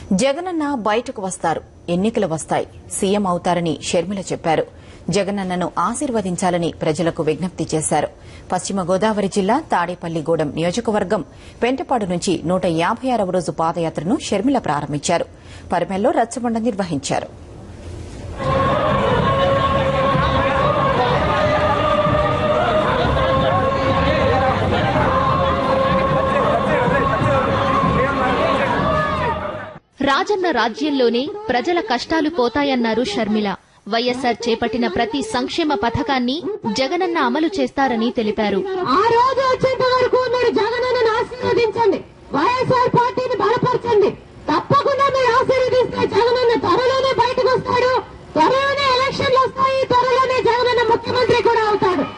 జగనన్న బయటకు వస్తారు ఎన్నికలు వస్తాయి సీఎం అవుతారని షర్మిల చెప్పారు జగనన్నను ఆశీర్వదించాలని ప్రజలకు విజ్ఞప్తి చేశారు పశ్చిమ గోదావరి జిల్లా తాడేపల్లిగూడెం నియోజకవర్గం పెంటపాడు నుంచి నూట యాభై ఆరవ రోజు పాదయాత్రను షర్మిల ప్రారంభించారు పరిమెల్లో రచ్చబండ నిర్వహించారు రాజన్న రాజ్యంలోనే ప్రజల కష్టాలు పోతాయన్నారు షర్మిల వైఎస్సార్ చేపట్టిన ప్రతి సంక్షేమ పథకాన్ని జగనన్న అమలు చేస్తారని తెలిపారు ఆ రోజు వచ్చేంత వరకు మీరు జగనన్నను ఆశీర్వదించండి వైఎస్ఆర్ పార్టీని బలపరచండి తప్పకుండా మీరు ఆశీర్వదిస్తే జగనన్న త్వరలోనే బయటకు వస్తాడు త్వరలోనే ఎలక్షన్లు వస్తాయి త్వరలోనే జగనన్న ముఖ్యమంత్రి కూడా అవుతాడు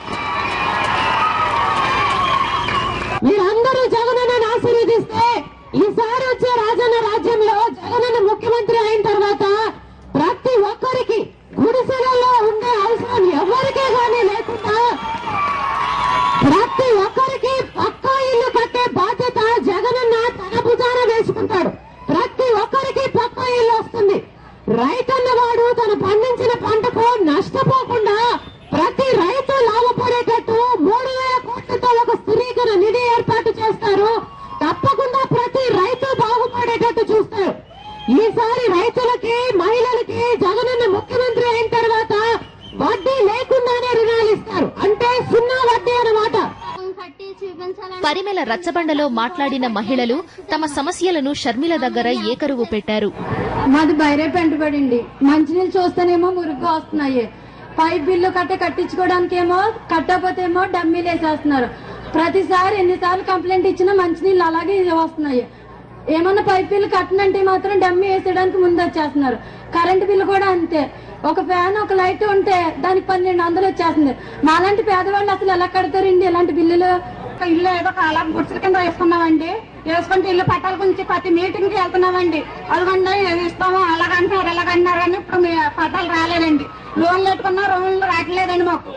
మీరందరూ జగనన్నను ఆశీర్వదిస్తే ఈసారి వచ్చే రాజన్న రాజ్యంలో జగనన్న ముఖ్యమంత్రి అయిన తర్వాత ప్రతి ఒక్కరికి గుడిసెలలో ఉండే అవసరం ఎవరికే గానీ లేకుండా ప్రతి ఒక్కరికి పక్కా ఇల్లు కట్టే బాధ్యత జగనన్న తన భుజాన వేసుకుంటాడు ప్రతి ఒక్కరికి పక్కా ఇల్లు వస్తుంది రైతన్నవాడు తను పండించిన పంటకు నష్టపోకుండా ప్రతి రైతు లాభపడేటట్టు మూడు వేల కోట్లతో ఒక స్థిరీకరణ నిధి ఏర్పాటు చేస్తారు తప్పకుండా ప్రతి రైతు బాగుపడేటట్టు చూస్తారు ఈసారి రైతులకి మహిళలకి జగనన్న ముఖ్యమంత్రి అయిన తర్వాత వడ్డీ లేకుండానే రుణాలు ఇస్తారు అంటే సున్నా వడ్డీ అన్నమాట పరిమెల రచ్చబండలో మాట్లాడిన మహిళలు తమ సమస్యలను షర్మిల దగ్గర ఏకరువు పెట్టారు మాది బైరే పెంటబడింది మంచినీళ్ళు చూస్తేనేమో మురుగ్గా వస్తున్నాయి పైప్ బిల్లు కట్ట కట్టించుకోవడానికేమో కట్టకపోతేమో డమ్మీలు వేసేస్తున్నారు ప్రతిసారి ఎన్నిసార్లు కంప్లైంట్ ఇచ్చినా మంచినీళ్ళు అలాగే వస్తున్నాయి ఏమన్నా పైప్ బిల్లు కట్టనంటే మాత్రం డమ్మీ వేసేయడానికి ముందు వచ్చేస్తున్నారు కరెంట్ బిల్లు కూడా అంతే ఒక ఫ్యాన్ ఒక లైట్ ఉంటే దానికి పన్నెండు వందలు వచ్చేస్తుంది మాలాంటి పేదవాళ్ళు అసలు ఎలా కడతారండి ఇలాంటి బిల్లులు ఇల్లు ఏదో అలా గుడ్సల కింద వేసుకున్నామండి వేసుకుంటే ఇల్లు పట్టాల గురించి ప్రతి మీటింగ్ కి వెళ్తున్నామండి అదిగండి ఇది ఇస్తాము అలాగంటున్నారు ఎలాగంటున్నారు అని ఇప్పుడు మీ పట్టాలు రాలేదండి లోన్లు పెట్టుకున్నా లోన్లు రావట్లేదండి మాకు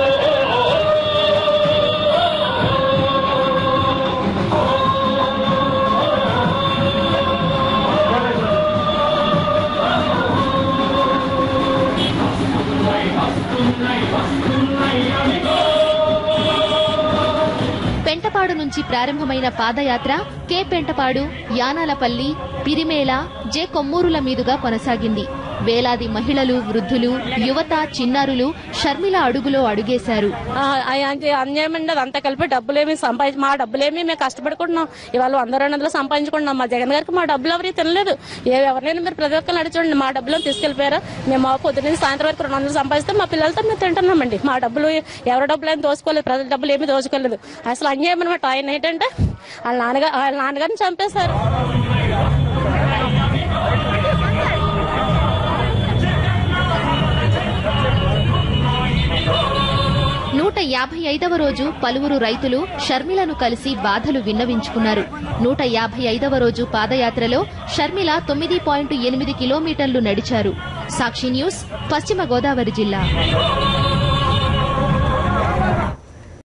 పెంటపాడు నుంచి ప్రారంభమైన పాదయాత్ర కే పెంటపాడు యానాలపల్లి పిరిమేళ జె కొమ్మూరుల మీదుగా కొనసాగింది వేలాది మహిళలు వృద్ధులు యువత చిన్నారులు షర్మిల అడుగులో అడుగేశారు ఆ, అంటే అన్యాయం అండి అదంతా కలిపి డబ్బులేమి సంపాదించి మా డబ్బులేమి మేము కష్టపడుకుంటున్నాం ఇవాళ వంద రెండు వందలు సంపాదించుకుంటున్నాం మా జగన్ గారికి మా డబ్బులు ఎవరికి తినలేదు ఏ ఎవరినైనా మీరు ప్రతి ఒక్కరు నడిచండి మా డబ్బులు తీసుకెళ్లిపోయారా మేము మా పొద్దున్న సాయంత్రం వరకు రెండు వందలు సంపాదిస్తే మా పిల్లలతో మేము తింటున్నామండి మా డబ్బులు ఎవరి డబ్బులు ఏమి దోచుకోలేదు ప్రజల డబ్బులు ఏమీ దోచుకోలేదు అసలు అన్యాయం అనమాట ఆయన ఏంటంటే వాళ్ళ నాన్నగారు వాళ్ళ నాన్నగారిని చంపేశారు నూట యాభై ఐదవ రోజు పలువురు రైతులు షర్మిలను కలిసి బాధలు విన్నవించుకున్నారు నూట యాభై ఐదవ రోజు పాదయాత్రలో షర్మిల తొమ్మిది పాయింట్ ఎనిమిది కిలోమీటర్లు నడిచారు సాక్షి న్యూస్ పశ్చిమ గోదావరి జిల్లా